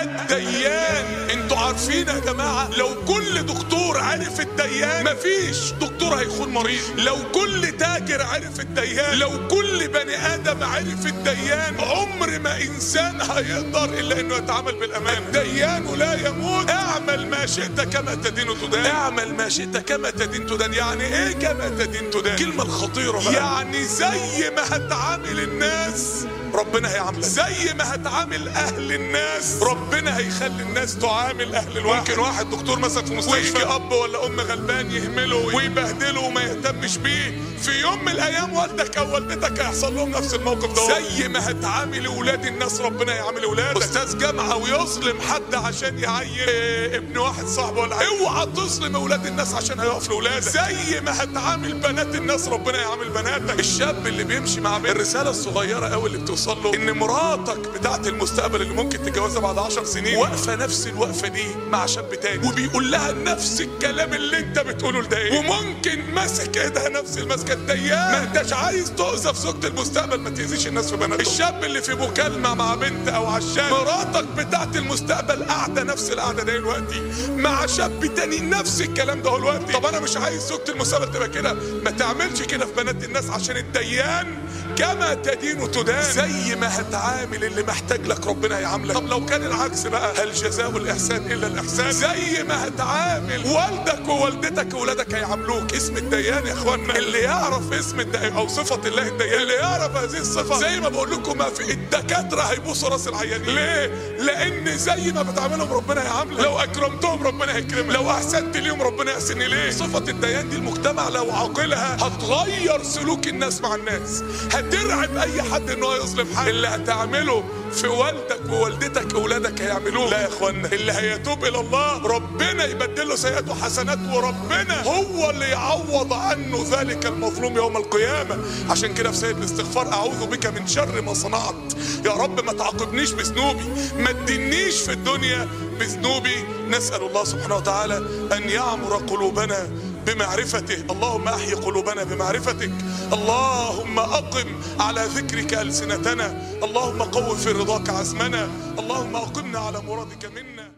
الديان انتوا عارفين يا جماعة لو كل دكتور عرف الديان مفيش دكتور هيخون مريض لو كل تاجر عرف الديان لو كل بني ادم عرف الديان عمر ما انسان هيقدر الا انه يتعامل بالامان الديان لا يموت اعمل ما شئت كما تدين تدان اعمل ما شئت كما تدين تدان يعني ايه كما تدين تدان كلمة الخطيرة بقى. يعني زي ما هتعامل الناس ربنا هيعاملك زي ما هتعامل اهل الناس ربنا هيخلي الناس تعامل اهل الواحد ممكن واحد دكتور مثلا في مستشفى ويجي اب ولا ام غلبان يهمله ويبهدله وما يهتمش بيه في يوم من الايام والدك او والدتك هيحصل لهم نفس الموقف ده زي ما هتعامل اولاد الناس ربنا هيعامل اولادك استاذ جامعه ويظلم حد عشان يعين إيه ابن واحد صاحبه ولا حاجه اوعى تظلم اولاد الناس عشان هيقف لاولادك زي ما هتعامل بنات الناس ربنا هيعامل بناتك الشاب اللي بيمشي مع بنت الرساله الصغيره قوي اللي بتوصل له ان مراتك بتاعت المستقبل اللي ممكن تتجوزها بعد 10 سنين واقفه نفس الوقفه دي مع شاب تاني وبيقول لها نفس الكلام اللي انت بتقوله لده ايه وممكن ماسك ايدها نفس المسكه الديان ما انتش عايز تؤذى في زوجة المستقبل ما تاذيش الناس في بناتهم الشاب اللي في مكالمه مع بنت او عشان مراتك بتاعت المستقبل قاعده نفس القعده دي دلوقتي مع شاب تاني نفس الكلام ده دلوقتي طب انا مش عايز زوجة المستقبل تبقى كده ما تعملش كده في بنات الناس عشان الديان كما تدين تدان زي ما هتعامل اللي محتاج لك ربنا هيعاملك طب لو كان العكس بقى هل جزاء الاحسان الا الاحسان زي ما هتعامل والدك ووالدتك وولادك هيعاملوك اسم الديان يا اخوانا اللي يعرف اسم الديان او صفه الله الديان اللي يعرف هذه الصفه زي ما بقول لكم ما في الدكاتره هيبوسوا راس العيانين ليه لان زي ما بتعاملهم ربنا هيعاملك لو اكرمتهم ربنا هيكرمك لو احسنت ليهم ربنا يحسن اليك صفه الديان دي المجتمع لو عاقلها هتغير سلوك الناس مع الناس هترعب اي حد ان هو يظلم حد اللي هتعمله في والدك ووالدتك اولادك هيعملوه لا يا اخوانا اللي هيتوب الى الله ربنا يبدل له سيئاته حسنات وربنا هو اللي يعوض عنه ذلك المظلوم يوم القيامه عشان كده في سيد الاستغفار اعوذ بك من شر ما صنعت يا رب ما تعاقبنيش بذنوبي ما تدنيش في الدنيا بذنوبي نسال الله سبحانه وتعالى ان يعمر قلوبنا بمعرفته اللهم احي قلوبنا بمعرفتك اللهم اقم على ذكرك السنتنا اللهم قو في رضاك عزمنا اللهم اقمنا على مرادك منا